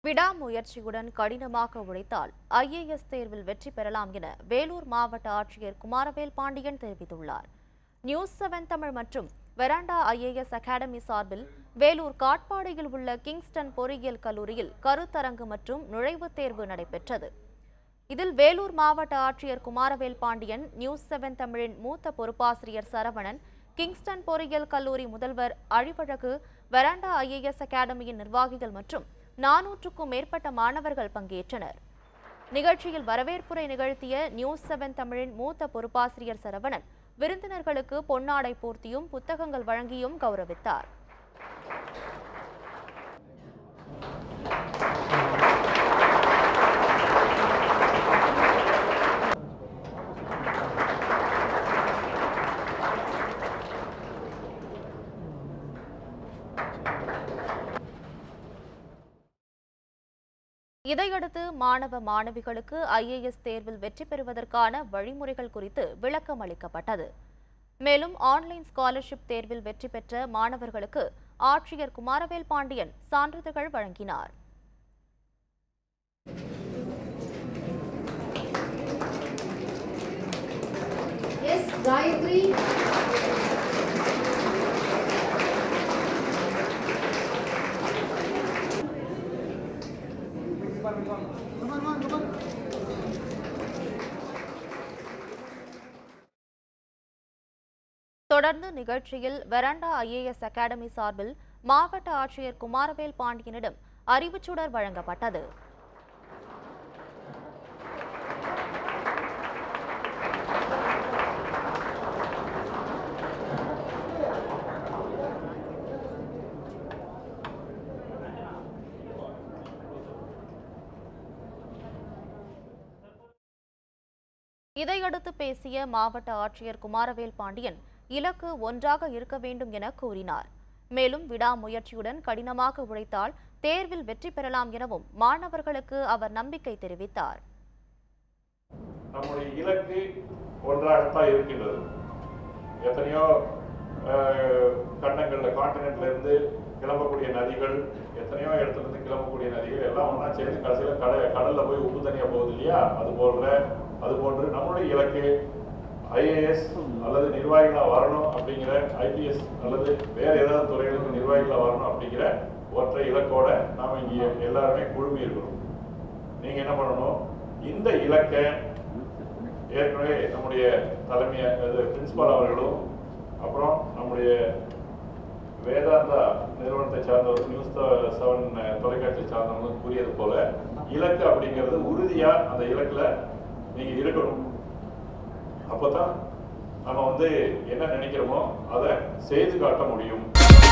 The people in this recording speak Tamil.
விடாமுயற்சியுடன் கடினமாக உழைத்தால் ஐஏஎஸ் தேர்வில் வெற்றி பெறலாம் என வேலூர் மாவட்ட ஆட்சியர் குமாரவேல் பாண்டியன் தெரிவித்துள்ளார் நியூஸ் செவன் தமிழ் மற்றும் வெராண்டா ஐஏஎஸ் அகாடமி சார்பில் வேலூர் காட்பாடியில் உள்ள கிங்ஸ்டன் பொறியியல் கல்லூரியில் கருத்தரங்கு மற்றும் நுழைவுத் தேர்வு நடைபெற்றது இதில் வேலூர் மாவட்ட ஆட்சியர் குமாரவேல் பாண்டியன் நியூஸ் செவன் தமிழின் மூத்த பொறுப்பாசிரியர் சரவணன் கிங்ஸ்டன் பொறியியல் கல்லூரி முதல்வர் அழிவழகு வெராண்டா ஐஏஎஸ் அகாடமியின் நிர்வாகிகள் மற்றும் நானூற்றுக்கும் மேற்பட்ட மாணவர்கள் பங்கேற்றனர் நிகழ்ச்சியில் வரவேற்புரை நிகழ்த்திய நியூஸ் செவன் தமிழின் மூத்த பொறுப்பாசிரியர் சரவணன் விருந்தினர்களுக்கு பொன்னாடை போர்த்தியும் புத்தகங்கள் வழங்கியும் கௌரவித்தார் இதையடுத்து மாணவ மாணவிகளுக்கு ஐஏஎஸ் தேர்வில் வெற்றி பெறுவதற்கான வழிமுறைகள் குறித்து விளக்கம் அளிக்கப்பட்டது மேலும் ஆன்லைன் ஸ்காலர்ஷிப் தேர்வில் வெற்றி பெற்ற மாணவர்களுக்கு ஆட்சியர் குமாரவேல் பாண்டியன் சான்றிதழ்கள் வழங்கினார் எஸ் காயத்ரி தொடர்ந்து நிகழ்ச்சியில் வெராண்டா ஐஏஎஸ் அகாடமி சார்பில் மாவட்ட ஆட்சியர் குமாரவேல் பாண்டியனிடம் அறிவுச்சுடர் வழங்கப்பட்டது இதையடுத்து பேசிய மாவட்ட ஆட்சியர் குமாரவேல் பாண்டியன் இலக்கு ஒன்றாக இருக்க வேண்டும் என கூறினார் மேலும் விடாமுயற்சியுடன் கடினமாக உழைத்தால் தேர்வில் வெற்றி பெறலாம் எனவும் மாணவர்களுக்கு அவர் நம்பிக்கை தெரிவித்தார் நம்முடைய இலக்கு ஒன்றாகத்தான் இருக்கின்றது எத்தனையோ அஹ், கண்டங்கள்ல காண்டினென்ட்ல இருந்து கிளம்பக்கூடிய நதிகள் எத்தனையோ இடத்துல இருந்து கிளம்பக்கூடிய நதிகள் எல்லாம் ஒன்றா சேர்ந்து கடைசியில் கடை கடல்ல போய் உப்பு தனியா போகுது இல்லையா அது போன்ற அது போன்று நம்மளுடைய இலக்கு ஐஏஎஸ் அல்லது நிர்வாகிகளா வரணும் அப்படிங்கிற ஐபிஎஸ் அல்லது வேற ஏதாவது துறைகளுக்கு நிர்வாகிகளா வரணும் அப்படிங்கிற ஒற்றை இலக்கோட நாம இங்க எல்லாருமே குழுமி இருக்கிறோம் நீங்க என்ன பண்ணணும் இந்த இலக்கை ஏற்கனவே நம்முடைய தலைமை அது பிரின்சிபால் அவர்களும் அப்புறம் நம்முடைய வேதாந்தா நிறுவனத்தை சார்ந்தவர் நியூஸ் செவன் தொலைக்காட்சி சார்ந்தவங்க கூறியது போல இலக்கு அப்படிங்கிறது உறுதியா அந்த இலக்குல நீங்க இருக்கணும் அப்பதான் நம்ம வந்து என்ன நினைக்கிறோமோ அதை செய்து காட்ட முடியும்